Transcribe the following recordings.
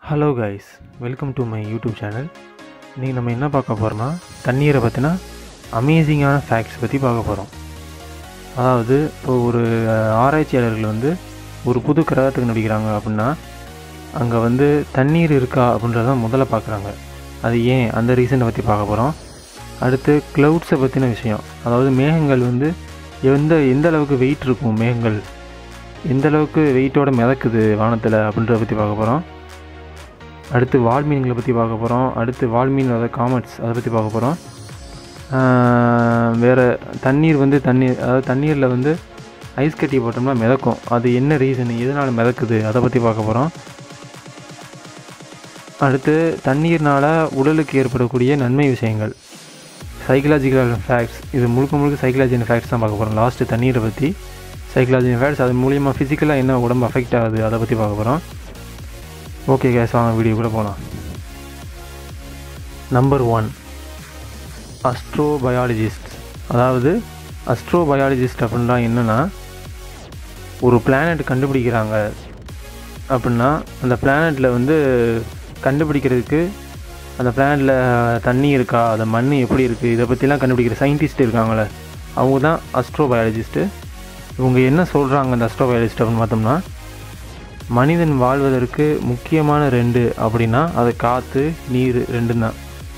hello guys welcome to my YouTube channel இன்றைக்கி நம்ம என்ன பார்க்க போகிறோம்னா தண்ணீரை பற்றின அமேசிங்கான ஃபேக்ட்ஸ் பற்றி பார்க்க போகிறோம் அதாவது இப்போ ஒரு அஹ், ஆராய்ச்சியாளர்கள் வந்து ஒரு புது கிரகத்துக்கு நடிக்கிறாங்க அப்படின்னா அங்கே வந்து தண்ணீர் இருக்கா அப்படின்றத முதல்ல பார்க்குறாங்க அது ஏன் அந்த ரீசனை பற்றி பார்க்க போகிறோம் அடுத்து க்ளவுட்ஸை பற்றின விஷயம் அதாவது மேகங்கள் வந்து எந்த எந்த அளவுக்கு வெயிட் இருக்கும் மேகங்கள் எந்த அளவுக்கு வெயிட்டோட மிதக்குது வானத்தில் அப்படின்றத பற்றி பார்க்க போகிறோம் அடுத்து வால்மீன்களை பற்றி பார்க்க போகிறோம் அடுத்து வால்மீன் அதாவது காமெட்ஸ் அதை பற்றி பார்க்க போகிறோம் வேறு தண்ணீர் வந்து தண்ணீர் அதாவது தண்ணீரில் வந்து ஐஸ் கட்டி போட்டோம்னா மிதக்கும் அது என்ன ரீசன் எதனால் மிதக்குது அதை பற்றி பார்க்க போகிறோம் அடுத்து தண்ணீர்னால் உடலுக்கு ஏற்படக்கூடிய நன்மை விஷயங்கள் சைக்கலாஜிக்கல் ஃபேக்ட்ஸ் இது முழுக்க முழுக்க சைக்கலாஜிக்கல் ஃபேக்ட்ஸ் தான் பார்க்க போகிறோம் லாஸ்ட்டு தண்ணீரை பற்றி சைக்கலாஜிக்கல் ஃபேக்ட்ஸ் அது மூலியமாக ஃபிசிக்கலாக என்ன உடம்பு அஃபெக்ட் ஆகுது அதை பற்றி பார்க்க போகிறோம் ஓகே கேஸ் வாங்க வீடியோ கூட போகலாம் நம்பர் ஒன் அஸ்ட்ரோபயாலஜிஸ்ட் அதாவது அஸ்ட்ரோபயாலஜிஸ்ட் அப்படின்னா என்னென்னா ஒரு பிளானட் கண்டுபிடிக்கிறாங்க அப்படின்னா அந்த பிளானட்டில் வந்து கண்டுபிடிக்கிறதுக்கு அந்த பிளானட்டில் தண்ணி இருக்கா அந்த மண் எப்படி இருக்குது இதை பற்றிலாம் கண்டுபிடிக்கிற சயின்டிஸ்ட் இருக்காங்களே அவங்க தான் அஸ்ட்ரோபயாலஜிஸ்ட்டு இவங்க என்ன சொல்கிறாங்க அந்த அஸ்ட்ரோபயாலஜிஸ்ட் அப்படின்னு பார்த்தோம்னா மனிதன் வாழ்வதற்கு முக்கியமான ரெண்டு அப்படின்னா அது காற்று நீர் ரெண்டு தான்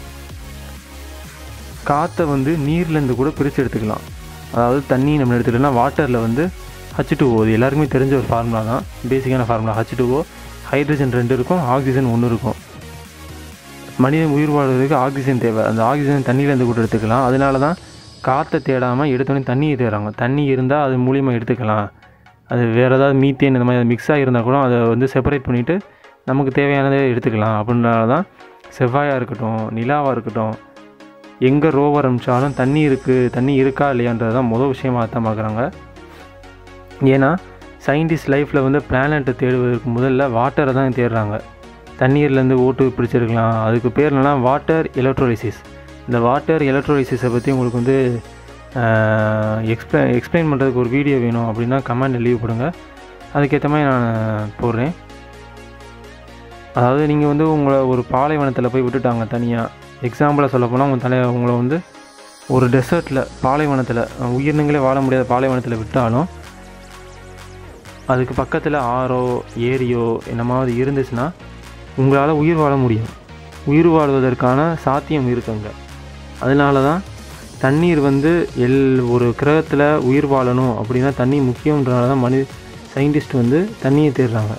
காற்றை வந்து நீர்லேருந்து கூட பிரித்து எடுத்துக்கலாம் அதாவது தண்ணி நம்ம எடுத்துக்கிட்டோம்னா வாட்டரில் வந்து ஹச் டூ இது எல்லாருக்குமே தெரிஞ்ச ஒரு ஃபார்முலா தான் பேசிக்கான ஃபார்முலா ஹச் டூஓ ஹைட்ரஜன் ரெண்டு இருக்கும் ஆக்சிஜன் ஒன்று இருக்கும் மனிதன் உயிர் வாழ்வதற்கு ஆக்சிஜன் தேவை அந்த ஆக்சிஜன் தண்ணியிலேருந்து கூட எடுத்துக்கலாம் அதனால தான் காற்றை தேடாமல் எடுத்தோடனே தண்ணியை தேடுறாங்க தண்ணி இருந்தால் அது மூலியமாக எடுத்துக்கலாம் அது வேறு ஏதாவது மீத்தேன் இந்த மாதிரி மிக்ஸ் ஆகியிருந்தால் கூட அதை வந்து செப்பரேட் பண்ணிவிட்டு நமக்கு தேவையானதை எடுத்துக்கலாம் அப்படின்றனால தான் செவ்வாயாக இருக்கட்டும் நிலாவாக இருக்கட்டும் எங்கே ரோவர் அனுப்பிச்சாலும் தண்ணி இருக்குது தண்ணி இருக்கா இல்லையான்றது தான் முதல் விஷயமாக தான் பார்க்குறாங்க ஏன்னா சயின்டிஸ்ட் லைஃப்பில் வந்து பிளானட்டை தேடுவதற்கு முதல்ல வாட்டரை தான் தேடுறாங்க தண்ணீர்லேருந்து ஓட்டு பிடிச்சிருக்கலாம் அதுக்கு பேர் என்னன்னா வாட்டர் எலக்ட்ரோலிசிஸ் இந்த வாட்டர் எலக்ட்ரோலிசிஸை பற்றி உங்களுக்கு வந்து எக்ஸ்பிள எக்ஸ்பிளைன் பண்ணுறதுக்கு ஒரு வீடியோ வேணும் அப்படின்னா கமெண்ட் லீவ் போடுங்க அதுக்கேற்ற மாதிரி நான் போடுறேன் அதாவது நீங்கள் வந்து உங்களை ஒரு பாலைவனத்தில் போய் விட்டுட்டாங்க தனியாக எக்ஸாம்பிளாக சொல்ல போனால் உங்கள் தலை உங்களை வந்து ஒரு டெசர்ட்டில் பாலைவனத்தில் உயிரினங்களே வாழ முடியாத பாலைவனத்தில் விட்டாலும் அதுக்கு பக்கத்தில் ஆறோ ஏரியோ என்னமாவது இருந்துச்சுன்னா உங்களால் உயிர் வாழ முடியும் உயிர் வாழ்வதற்கான சாத்தியம் இருக்குங்க அதனால தான் தண்ணீர் வந்து எல் ஒரு கிரகத்தில் உயிர் வாழணும் அப்படின்னா தண்ணி முக்கியன்றனால தான் மனி சயின்டிஸ்ட் வந்து தண்ணியை தேடுறாங்க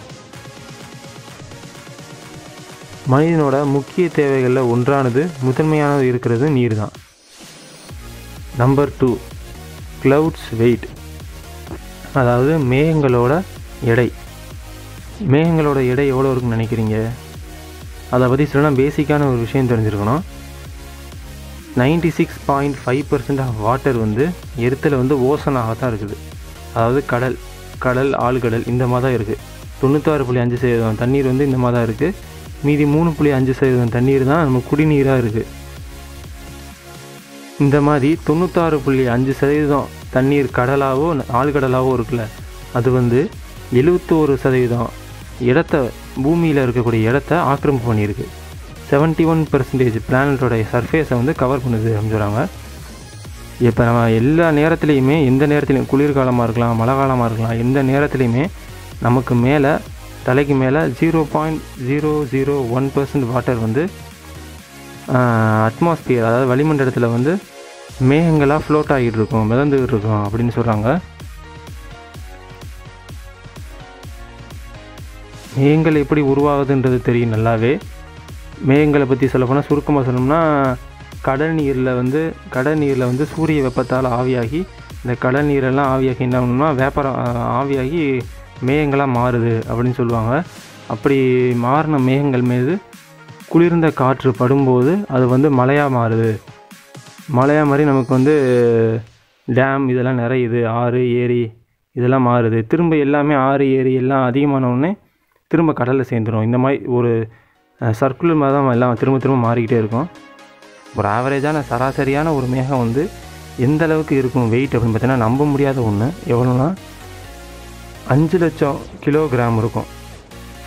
மனிதனோட முக்கிய தேவைகளில் ஒன்றானது முதன்மையானது இருக்கிறது நீர் தான் நம்பர் டூ க்ளவுட்ஸ் வெயிட் அதாவது மேகங்களோட எடை மேகங்களோட எடை எவ்வளோ இருக்குன்னு நினைக்கிறீங்க அதை பற்றி சொல்லலாம் பேசிக்கான ஒரு விஷயம் தெரிஞ்சிருக்கணும் ninety six point five percent of water வந்து எர்த்தில் வந்து ஓசனாக தான் இருக்குது அதாவது கடல் கடல் ஆழ்கடல் இந்த மாதிரி தான் இருக்குது தொண்ணூத்தாறு புள்ளி அஞ்சு சதவீதம் தண்ணீர் வந்து இந்த மாதிரி தான் இருக்குது மீதி மூணு புள்ளி அஞ்சு சதவீதம் தண்ணீர் தான் நம்ம குடிநீராக இருக்குது இந்த மாதிரி தொண்ணூத்தாறு புள்ளி அஞ்சு சதவீதம் தண்ணீர் கடலாவோ ஆழ்கடலாவோ இருக்குல்ல அது வந்து எழுபத்தோரு சதவீதம் இடத்த பூமியில் இருக்கக்கூடிய இடத்த ஆக்கிரமிப்பு பண்ணியிருக்கு செவன்ட்டி ஒன் பெர்சன்டேஜ் பிளானட்டோட சர்ஃபேஸை வந்து கவர் பண்ணுது அப்படின்னு சொல்கிறாங்க இப்போ நம்ம எல்லா நேரத்துலையுமே எந்த நேரத்துலையும் குளிர்காலமாக இருக்கலாம் மழை காலமாக இருக்கலாம் எந்த நேரத்துலையுமே நமக்கு மேலே தலைக்கு மேலே zero point zero zero one percent water வந்து அட்மாஸ்பியர் அதாவது வளிமண்டலத்தில் வந்து மேகங்களாக ஃப்ளோட் ஆகிட்டு இருக்கும் மிதந்துக்கிட்டு இருக்கும் அப்படின்னு சொல்கிறாங்க மேகங்கள் எப்படி உருவாகுதுன்றது தெரியும் நல்லாவே மேகங்களை பற்றி சொல்லப்போனால் சுருக்கமாக சொல்லணும்னா கடல் நீரில் வந்து கடல் நீரில் வந்து சூரிய வெப்பத்தால் ஆவியாகி இந்த கடல் நீரெல்லாம் ஆவியாகி என்ன பண்ணணும்னா வேப்பரம் ஆவியாகி மேகங்களாக மாறுது அப்படின்னு சொல்லுவாங்க அப்படி மாறின மேகங்கள் மீது குளிர்ந்த காற்று படும்போது அது வந்து மழையாக மாறுது மழையாக மாதிரி நமக்கு வந்து டேம் இதெல்லாம் நிறையுது ஆறு ஏரி இதெல்லாம் மாறுது திரும்ப எல்லாமே ஆறு ஏரி எல்லாம் அதிகமான உடனே திரும்ப கடலில் சேர்ந்துடும் இந்த மாதிரி ஒரு சர்க்குலர் மாதிரி தான் எல்லாம் திரும்ப திரும்ப மாறிக்கிட்டே இருக்கும் ஒரு ஆவரேஜான சராசரியான ஒரு மேகம் வந்து எந்த அளவுக்கு இருக்கும் வெயிட் அப்படின்னு பார்த்தீங்கன்னா நம்ப முடியாத ஒன்று எவ்வளோனா அஞ்சு லட்சம் கிலோகிராம் இருக்கும்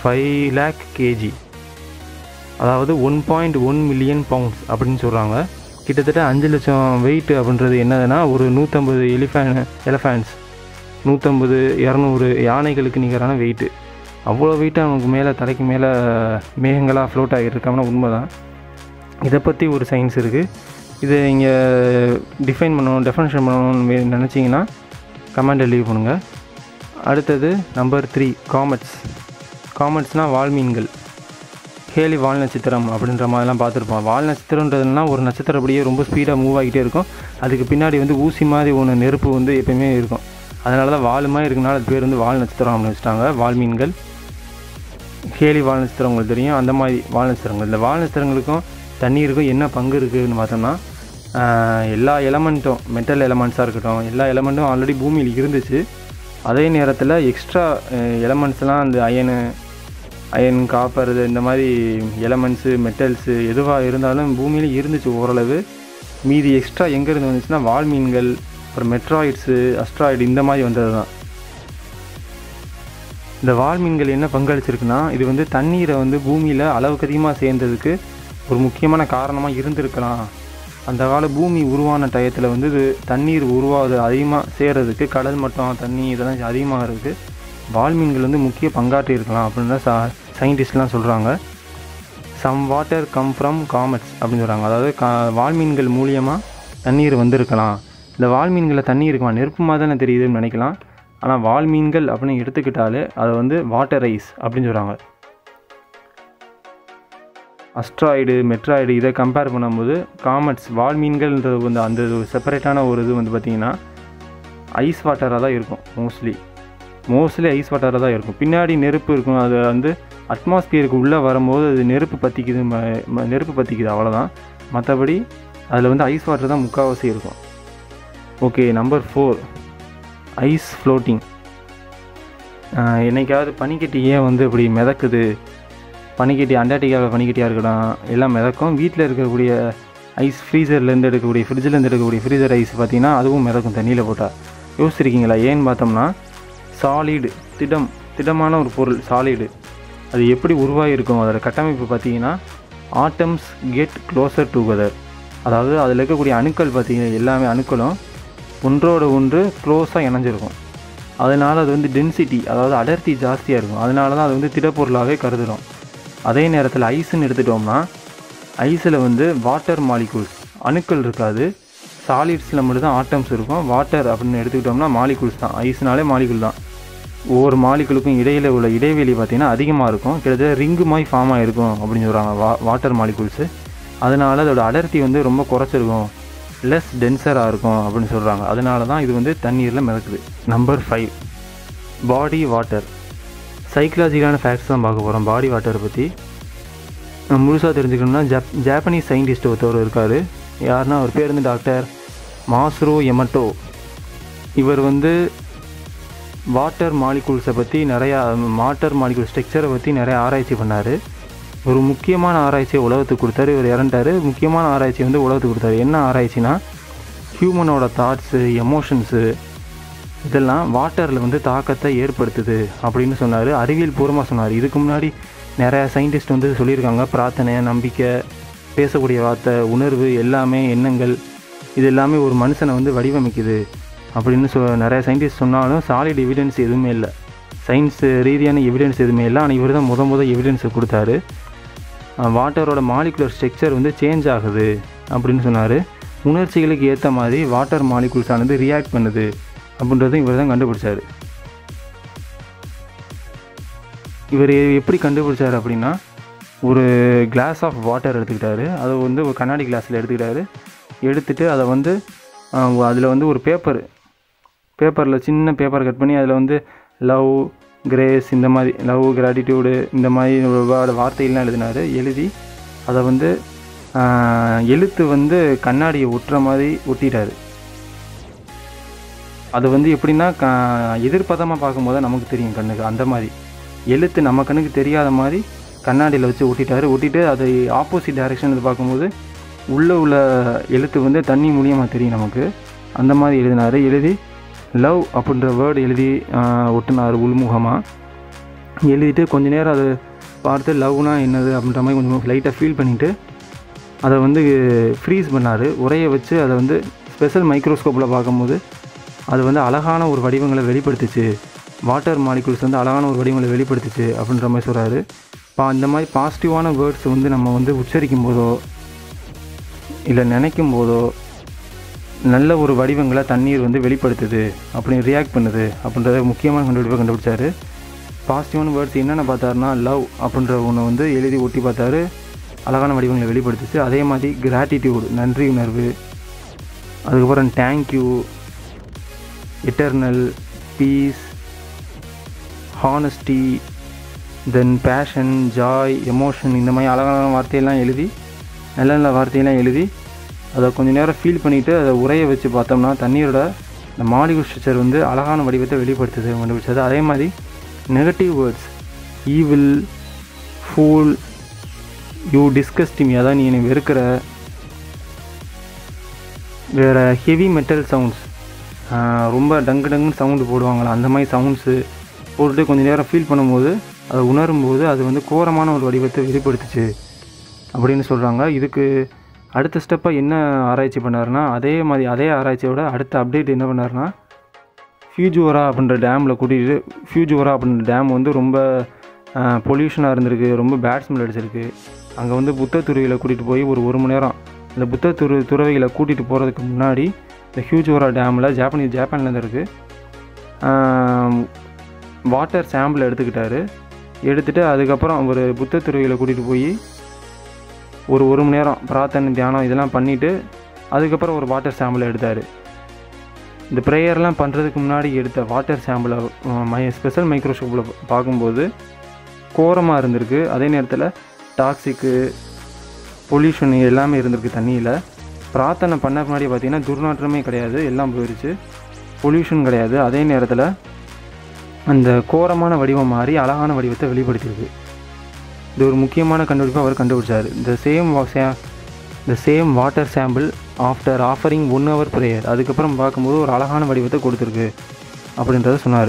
five lakh K G one point one million pounds அப்படின்னு சொல்கிறாங்க கிட்டத்தட்ட அஞ்சு லட்சம் வெயிட் அப்படின்றது என்னதுன்னா ஒரு நூற்றம்பது எலிஃபேன் எலஃபேண்ட்ஸ் நூற்றம்பது இரநூறு யானைகளுக்கு நிகரான வெயிட்டு அவ்வளோ வெயிட்டு அவனுக்கு மேலே தலைக்கு மேலே மேகங்களாக ஃப்ளோட் ஆகிட்டு இருக்காங்கன்னா உண்மை தான் இதை பற்றி ஒரு சயின்ஸ் இருக்குது இதை இங்கே டிஃபைன் பண்ணணும் டெஃபனேஷன் பண்ணணும்னு நினச்சிங்கன்னா கமெண்ட்டை லீவ் பண்ணுங்கள் அடுத்தது நம்பர் த்ரீ காமெட்ஸ் காமெட்ஸ்னால் வால்மீன்கள் ஹேலி வால் நட்சத்திரம் அப்படின்ற மாதிரிலாம் பார்த்துருப்போம் வால் நட்சத்திரன்றதுனா ஒரு நட்சத்திரம் அப்படியே ரொம்ப ஸ்பீடாக மூவ் ஆகிட்டே இருக்கும் அதுக்கு பின்னாடி வந்து ஊசி மாதிரி ஒன்று நெருப்பு வந்து எப்பயுமே இருக்கும் அதனால தான் வால் மாதிரி இருக்கனால அது பேர் வந்து வால் நட்சத்திரம் அப்படின்னு வச்சுட்டாங்க வால்மீன்கள் ஹேலி வால் நட்சத்திரம் உங்களுக்கு தெரியும் அந்த மாதிரி வால் நட்சத்திரங்கள் இந்த வால் நட்சத்திரங்களுக்கும் தண்ணீருக்கும் என்ன பங்கு இருக்குதுன்னு பார்த்தோம்னா எல்லா எலமெண்ட்டும் மெட்டல் எலமெண்ட்ஸாக இருக்கட்டும் எல்லா எலமெண்ட்டும் ஆல்ரெடி பூமியில் இருந்துச்சு அதே நேரத்தில் எக்ஸ்ட்ரா எலமெண்ட்ஸ்லாம் அந்த அயனு அயன் காப்பர் இந்த மாதிரி எலமெண்ட்ஸு மெட்டல்ஸு எதுவாக இருந்தாலும் பூமியில் இருந்துச்சு ஓரளவு மீதி எக்ஸ்ட்ரா எங்கேருந்து வந்துச்சுன்னா வால்மீன்கள் அப்புறம் மெட்ராய்ட்ஸு அஸ்ட்ராய்டு இந்த மாதிரி வந்தது தான் இந்த வால்மீன்கள் என்ன பங்களிச்சிருக்குன்னா இது வந்து தண்ணீரை வந்து பூமியில் அளவுக்கு அதிகமாக சேர்ந்ததுக்கு ஒரு முக்கியமான காரணமாக இருந்திருக்கலாம் அந்த கால பூமி உருவான டயத்தில் வந்து இது தண்ணீர் உருவாகுது அதிகமாக சேர்கிறதுக்கு கடல் மட்டம் தண்ணி இதெல்லாம் அதிகமாகிறதுக்கு வால்மீன்கள் வந்து முக்கிய பங்காற்றி இருக்கலாம் அப்படின்னு தான் சா சயின்டிஸ்ட்லாம் சொல்கிறாங்க some water come from comets அப்படின்னு சொல்கிறாங்க அதாவது கா வால்மீன்கள் மூலியமாக தண்ணீர் வந்திருக்கலாம் இந்த வால்மீன்களில் தண்ணி இருக்குமா நெருப்பு மாதிரி தானே தெரியுதுன்னு நினைக்கலாம் ஆனால் வால்மீன்கள் அப்படின்னு எடுத்துக்கிட்டாலே அதை வந்து வாட்டர் ஐஸ் அப்படின்னு சொல்கிறாங்க அஸ்ட்ராய்டு மெட்ராய்டு இதை கம்பேர் பண்ணும்போது காமெட்ஸ் வால்மீன்கள்ன்றது வந்து அந்த செப்பரேட்டான ஒரு இது வந்து பார்த்திங்கன்னா ஐஸ் வாட்டராக தான் இருக்கும் மோஸ்ட்லி மோஸ்ட்லி ஐஸ் வாட்டராக தான் இருக்கும் பின்னாடி நெருப்பு இருக்கும் அது வந்து அட்மாஸ்பியருக்கு உள்ளே வரும்போது அது நெருப்பு பற்றிக்குது நெருப்பு பற்றிக்குது அவ்வளோதான் மற்றபடி அதில் வந்து ஐஸ் வாட்டர் தான் முக்கால்வாசி இருக்கும் okay number four ice floating என்னைக்காவது பனிக்கட்டி ஏன் வந்து இப்படி மிதக்குது பனிக்கட்டி அண்டார்டிகாவில் பனிக்கட்டியாக இருக்கட்டும் எல்லாம் மிதக்கும் வீட்டில் இருக்கக்கூடிய ஐஸ் ஃப்ரீசர்லேருந்து எடுக்கக்கூடிய ஃப்ரிட்ஜிலேருந்து எடுக்கக்கூடிய ஃப்ரீசர் ஐஸ் பார்த்திங்கன்னா அதுவும் மிதக்கும் தண்ணியில் போட்டால் யோசிச்சிருக்கீங்களா ஏன்னு பார்த்தோம்னா சாலிடு திடம் திடமான ஒரு பொருள் சாலிடு அது எப்படி உருவாகிருக்கும் அதோட கட்டமைப்பு பார்த்தீங்கன்னா ஆட்டம்ஸ் கெட் க்ளோசர் டுகெதர் அதாவது அதில் இருக்கக்கூடிய அணுக்கள் பார்த்தீங்கன்னா எல்லாமே அணுக்களும் ஒன்றோட ஒன்று க்ளோஸாக இணைஞ்சிருக்கும் அதனால் அது வந்து டென்சிட்டி அதாவது அடர்த்தி ஜாஸ்தியாக இருக்கும் அதனால தான் அது வந்து திடப்பொருளாகவே கருதுகிறோம் அதே நேரத்தில் ஐஸ்ன்னு எடுத்துட்டோம்னா ஐஸில் வந்து வாட்டர் மாலிகூல்ஸ் அணுக்கள் இருக்காது சாலிட்ஸில் மட்டும் தான் ஆட்டம்ஸ் இருக்கும் வாட்டர் அப்படின்னு எடுத்துக்கிட்டோம்னா மாலிகூல்ஸ் தான் ஐஸ்னாலே மாலிகூல் தான் ஒவ்வொரு மாலிகுலுக்கும் இடையில் உள்ள இடைவெளி பார்த்திங்கன்னா அதிகமாக இருக்கும் கிட்டத்தட்ட ரிங்கு மாதிரி ஃபார்ம் ஆகிருக்கும் அப்படின்னு சொல்கிறாங்க வா வாட்டர் மாலிகூல்ஸு அதனால் அதோட அடர்த்தி வந்து ரொம்ப குறைச்சிருக்கும் லெஸ் டென்சராக இருக்கும் அப்படின்னு சொல்கிறாங்க அதனால தான் இது வந்து தண்ணீரில் மிதக்குது நம்பர் ஃபைவ் பாடி வாட்டர் சைக்கலாஜிக்கலான ஃபேக்ட்ஸ் தான் பார்க்க போகிறோம் பாடி வாட்டரை பற்றி முழுசாக தெரிஞ்சுக்கணும்னா ஜப் ஜாப்பனீஸ் சயின்டிஸ்ட் ஒருத்தவர் இருக்கார் யாருன்னா அவர் பேர் வந்து டாக்டர் மாஸ்ரோ எமட்டோ இவர் வந்து வாட்டர் மாலிகூல்ஸை பற்றி நிறையா வாட்டர் மாலிகூல் ஸ்ட்ரக்சரை பற்றி நிறைய ஆராய்ச்சி பண்ணார் ஒரு முக்கியமான ஆராய்ச்சியை உலகத்துக்கு கொடுத்தாரு இவர் இறண்டார் முக்கியமான ஆராய்ச்சி வந்து உலகத்துக்கு கொடுத்தாரு என்ன ஆராய்ச்சினா ஹியூமனோட தாட்ஸு எமோஷன்ஸு இதெல்லாம் வாட்டரில் வந்து தாக்கத்தை ஏற்படுத்துது அப்படின்னு சொன்னார் அறிவியல் பூர்வமாக சொன்னார் இதுக்கு முன்னாடி நிறையா சயின்டிஸ்ட் வந்து சொல்லியிருக்காங்க பிரார்த்தனை நம்பிக்கை பேசக்கூடிய வார்த்தை உணர்வு எல்லாமே எண்ணங்கள் இது எல்லாமே ஒரு மனுஷனை வந்து வடிவமைக்குது அப்படின்னு சொ நிறைய சயின்டிஸ்ட் சொன்னாலும் சாலிட் எவிடன்ஸ் எதுவுமே இல்லை சயின்ஸ் ரீதியான எவிடன்ஸ் எதுவுமே இல்லை ஆனால் இவர் தான் முத முத எவிடன்ஸை கொடுத்தாரு வாட்டரோட மாலிகுலர் ஸ்ட்ரக்சர் வந்து சேஞ்ச் ஆகுது அப்படின்னு சொன்னார் உணர்ச்சிகளுக்கு ஏற்ற மாதிரி வாட்டர் மாலிகுல்ஸ் ஆனது ரியாக்ட் பண்ணுது அப்படின்றதும் இவர் தான் கண்டுபிடிச்சார் இவர் எப்படி கண்டுபிடிச்சார் அப்படின்னா ஒரு கிளாஸ் ஆஃப் வாட்டர் எடுத்துக்கிட்டாரு அதை வந்து ஒரு கண்ணாடி கிளாஸில் எடுத்துக்கிட்டாரு எடுத்துகிட்டு அதை வந்து அதில் வந்து ஒரு பேப்பர் பேப்பரில் சின்ன பேப்பர் கட் பண்ணி அதில் வந்து லவ் கிரேஸ் இந்த மாதிரி லவ் கிராட்டிடியூடு இந்த மாதிரி ஒரு வார்த்தையெல்லாம் எழுதினார் எழுதி அதை வந்து எழுத்து வந்து கண்ணாடியை ஒட்டுற மாதிரி ஒட்டிட்டாரு அது வந்து எப்படின்னா க எதிர்பதமாக பார்க்கும்போது நமக்கு தெரியும் கண்ணுக்கு அந்த மாதிரி எழுத்து நம்ம கண்ணுக்கு தெரியாத மாதிரி கண்ணாடியில் வச்சு ஒட்டிட்டாரு ஒட்டிட்டு அதை ஆப்போசிட் டைரெக்ஷன் பார்க்கும்போது உள்ளே உள்ள எழுத்து வந்து தண்ணி மூலியமாக தெரியும் நமக்கு அந்த மாதிரி எழுதினார் எழுதி லவ் அப்படின்ற வேர்டு எழுதி ஒட்டினார் உள்முகமாக எழுதிட்டு கொஞ்ச நேரம் அதை பார்த்து லவ்னா என்னது அப்படின்ற மாதிரி கொஞ்சம் லைட்டாக ஃபீல் பண்ணிவிட்டு அதை வந்து ஃப்ரீஸ் பண்ணார் உரைய வச்சு அதை வந்து ஸ்பெஷல் மைக்ரோஸ்கோப்பில் பார்க்கும்போது அது வந்து அழகான ஒரு வடிவங்களை வெளிப்படுத்துச்சு வாட்டர் மாலிகுல்ஸ் வந்து அழகான ஒரு வடிவங்களை வெளிப்படுத்துச்சு அப்படின்ற மாதிரி சொல்கிறாரு பா இந்த மாதிரி பாசிட்டிவான வேர்ட்ஸ் வந்து நம்ம வந்து உச்சரிக்கும் போதோ இல்லை நினைக்கும் போதோ நல்ல ஒரு வடிவங்களை தண்ணீர் வந்து வெளிப்படுத்துது அப்படின்னு ரியாக்ட் பண்ணுது அப்படின்றத முக்கியமான கண்டுபிடிப்பை கண்டுபிடிச்சாரு பாசிட்டிவான வேர்ட்ஸ் என்னென்ன பார்த்தாருன்னா லவ் அப்படின்ற ஒன்று வந்து எழுதி ஒட்டி பார்த்தாரு அழகான வடிவங்களை வெளிப்படுத்துச்சு அதே மாதிரி கிராட்டிடியூட் நன்றி உணர்வு அதுக்கப்புறம் thank you eternal peace honesty then passion joy emotion இந்த மாதிரி அழகான வார்த்தையெல்லாம் எழுதி நல்ல நல்ல வார்த்தையெல்லாம் எழுதி அதை கொஞ்சம் நேரம் ஃபீல் பண்ணிவிட்டு அதை உரைய வச்சு பார்த்தோம்னா தண்ணீரோட இந்த மாலிகுல் ஸ்ட்ரக்சர் வந்து அழகான வடிவத்தை வெளிப்படுத்துது கண்டுபிடிச்சது அதே மாதிரி negative words evil fool you disgust me அதான் நீ என்னை வெறுக்கிற வேறு ஹெவி மெட்டல் சவுண்ட்ஸ் ரொம்ப டங்கு டங்குன்னு சவுண்டு போடுவாங்களா அந்த மாதிரி சவுண்ட்ஸு போட்டுட்டு கொஞ்சம் நேரம் ஃபீல் பண்ணும்போது அதை உணரும்போது அது வந்து கோரமான ஒரு வடிவத்தை வெளிப்படுத்துச்சு அப்படின்னு சொல்கிறாங்க இதுக்கு அடுத்த ஸ்டெப்பாக என்ன ஆராய்ச்சி பண்ணாருன்னா அதே மாதிரி அதே ஆராய்ச்சியோட அடுத்த அப்டேட் என்ன பண்ணாருன்னா ஃபியூஜுவரா அப்படின்ற டேமில் கூட்டிகிட்டு ஃபியூஜுவரா அப்படின்ற டேம் வந்து ரொம்ப பொல்யூஷனாக இருந்திருக்கு ரொம்ப பேட் ஸ்மெல் அடிச்சிருக்கு அங்கே வந்து புத்த துறவியில் கூட்டிகிட்டு போய் ஒரு ஒரு மணி நேரம் இந்த புத்த துரு துறவிகளை கூட்டிகிட்டு போகிறதுக்கு முன்னாடி இந்த ஹியூஜுவரா டேமில் ஜாப்பனீஸ் ஜப்பான்லேருந்து இருக்குது வாட்டர் சாம்பிள் எடுத்துக்கிட்டாரு எடுத்துகிட்டு அதுக்கப்புறம் ஒரு புத்த துறவிகளை கூட்டிகிட்டு போய் ஒரு ஒரு மணி நேரம் பிரார்த்தனை தியானம் இதெல்லாம் பண்ணிவிட்டு அதுக்கப்புறம் ஒரு வாட்டர் சாம்பிளை எடுத்தார் இந்த ப்ரேயர்லாம் பண்ணுறதுக்கு முன்னாடி எடுத்த வாட்டர் சாம்பிளை மை ஸ்பெஷல் மைக்ரோஸ்கோப்பில் பார்க்கும்போது கோரமாக இருந்திருக்கு அதே நேரத்தில் டாக்ஸிக்கு பொல்யூஷன் எல்லாமே இருந்திருக்கு தண்ணியில் பிரார்த்தனை பண்ண முன்னாடி பார்த்திங்கன்னா துர்நாற்றமே கிடையாது எல்லாம் போயிடுச்சு பொல்யூஷன் கிடையாது அதே நேரத்தில் அந்த கோரமான வடிவம் மாறி அழகான வடிவத்தை வெளிப்படுத்தியிருக்கு இது ஒரு முக்கியமான கண்டுபிடிப்பை அவர் கண்டுபிடிச்சார் இந்த சேம் இந்த same water sample after offering one hour prayer அதுக்கப்புறம் பார்க்கும்போது ஒரு அழகான வடிவத்தை கொடுத்துருக்கு அப்படின்றத சொன்னார்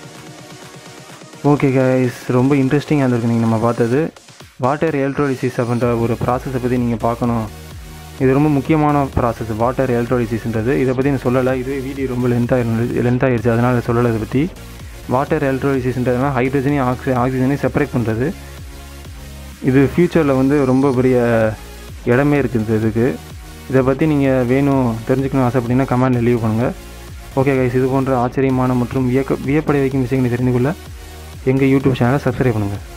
ஓகே கைஸ் ரொம்ப இன்ட்ரெஸ்டிங்காக இருந்திருக்கு நீங்கள் நம்ம பார்த்தது வாட்டர் எலக்ட்ரோலிசிஸ் அப்படின்ற ஒரு ப்ராசஸை பற்றி நீங்கள் பார்க்கணும் இது ரொம்ப முக்கியமான ப்ராசஸ் வாட்டர் எலக்ட்ரோலிசிஸ்ன்றது இதை பற்றி நான் சொல்லலை இதுவே வீடியோ ரொம்ப லென்த்தாக லென்த்தாகிடுச்சு அதனால் சொல்லலை இதை பற்றி வாட்டர் எலக்ட்ரோலிசிஸ்ன்றதுனா ஹைட்ரஜனையும் ஆக்சி ஆக்சிஜனையும் செப்பரேட் பண்ணுறது இது ஃப்யூச்சரில் வந்து ரொம்ப பெரிய இடமே இருக்குது இதுக்கு இதை பற்றி நீங்கள் வேணும் தெரிஞ்சுக்கணும் ஆசைப்பட்டீங்கன்னா கமெண்டில் லீவ் பண்ணுங்கள் ஓகே கைஸ் இது போன்ற ஆச்சரியமான மற்றும் வியக்க வியப்படை வைக்கும் விஷயங்களை தெரிந்து கொள்ள எங்கள் யூடியூப் சேனலை சப்ஸ்கிரைப் பண்ணுங்கள்